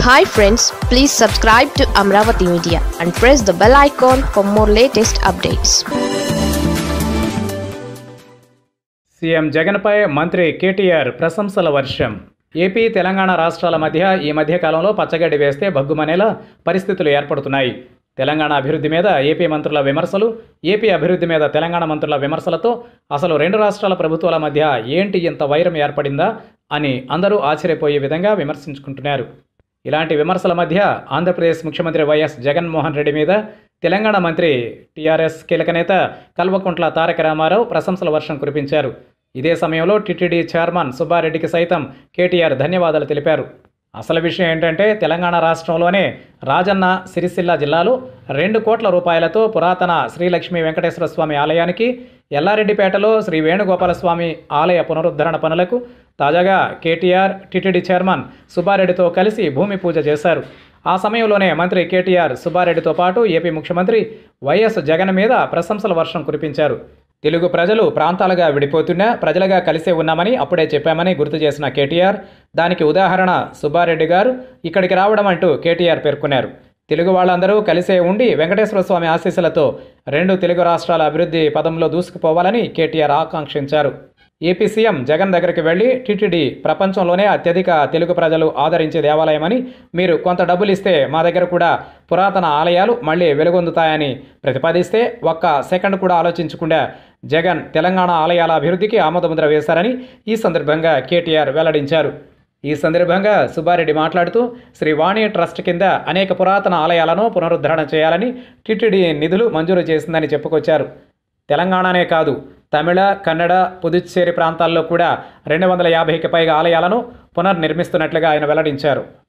hi friends please subscribe to Amaravati media and press the bell icon for more latest updates CM జగన్పై మంత్రి కేటీఆర్ ప్రశంసల వర్షం AP Telangana రాష్ట్రాల మధ్య ఈ మధ్య కాలంలో పచ్చగడ్డి వేస్తే భగ్గుమనేలా పరిస్థితులు ఏర్పడుతున్నాయి తెలంగాణ అభివృద్ధి మీద ఏపీ మంత్రుల విమర్శలు ఏపీ అభివృద్ధి మీద తెలంగాణ మంత్రుల విమర్శలతో అసలు రెండు రాష్ట్రాల ప్రభుత్వాల మధ్య ఏంటి ఇంత వైరం ఏర్పడిందా అని అందరూ ఆశ్చర్యపోయే విధంగా విమర్శించుకుంటున్నారు ఇలాంటి విమర్శల మధ్య ఆంధ్రప్రదేశ్ ముఖ్యమంత్రి వైఎస్ జగన్మోహన్ రెడ్డి మీద తెలంగాణ మంత్రి టీఆర్ఎస్ కీలక నేత కల్వకుంట్ల తారక రామారావు ప్రశంసల వర్షం కురిపించారు ఇదే సమయంలో టీటీడీ చైర్మన్ సుబ్బారెడ్డికి సైతం కేటీఆర్ ధన్యవాదాలు తెలిపారు అసలు విషయం ఏంటంటే తెలంగాణ రాష్ట్రంలోనే రాజన్న సిరిసిల్ల జిల్లాలో రెండు కోట్ల రూపాయలతో పురాతన శ్రీలక్ష్మీ వెంకటేశ్వర స్వామి ఆలయానికి ఎల్లారెడ్డిపేటలో శ్రీ వేణుగోపాలస్వామి ఆలయ పునరుద్ధరణ పనులకు తాజాగా కేటీఆర్ టీటీడీ చైర్మన్ సుబ్బారెడ్డితో కలిసి భూమి పూజ చేశారు ఆ సమయంలోనే మంత్రి కేటీఆర్ సుబ్బారెడ్డితో పాటు ఏపీ ముఖ్యమంత్రి వైఎస్ జగన్ మీద ప్రశంసల వర్షం కురిపించారు తెలుగు ప్రజలు ప్రాంతాలుగా విడిపోతున్నా ప్రజలుగా కలిసే ఉన్నామని అప్పుడే చెప్పామని గుర్తు చేసిన కేటీఆర్ దానికి ఉదాహరణ సుబ్బారెడ్డి గారు ఇక్కడికి రావడం అంటూ కేటీఆర్ పేర్కొన్నారు తెలుగు వాళ్ళందరూ కలిసే ఉండి వెంకటేశ్వర స్వామి ఆశీస్సులతో రెండు తెలుగు రాష్ట్రాల అభివృద్ధి పదంలో దూసుకుపోవాలని కేటీఆర్ ఆకాంక్షించారు ఏపీ సీఎం జగన్ దగ్గరికి వెళ్లి టీటీడీ ప్రపంచంలోనే అత్యధిక తెలుగు ప్రజలు ఆదరించే దేవాలయమని మీరు కొంత డబ్బులు ఇస్తే మా దగ్గర కూడా పురాతన ఆలయాలు మళ్ళీ వెలుగొందుతాయని ప్రతిపాదిస్తే ఒక్క సెకండ్ కూడా ఆలోచించకుండా జగన్ తెలంగాణ ఆలయాల అభివృద్ధికి ఆమోదముద్ర వేశారని ఈ సందర్భంగా కేటీఆర్ వెల్లడించారు ఈ సందర్భంగా సుబ్బారెడ్డి మాట్లాడుతూ శ్రీ వాణి ట్రస్ట్ కింద అనేక పురాతన ఆలయాలను పునరుద్ధరణ చేయాలని టీటీడీ నిధులు మంజూరు చేసిందని చెప్పుకొచ్చారు తెలంగాణనే కాదు తమిళ కన్నడ పుదుచ్చేరి ప్రాంతాల్లో కూడా రెండు వందల యాభైకి పైగా ఆలయాలను పునర్నిర్మిస్తున్నట్లుగా ఆయన వెల్లడించారు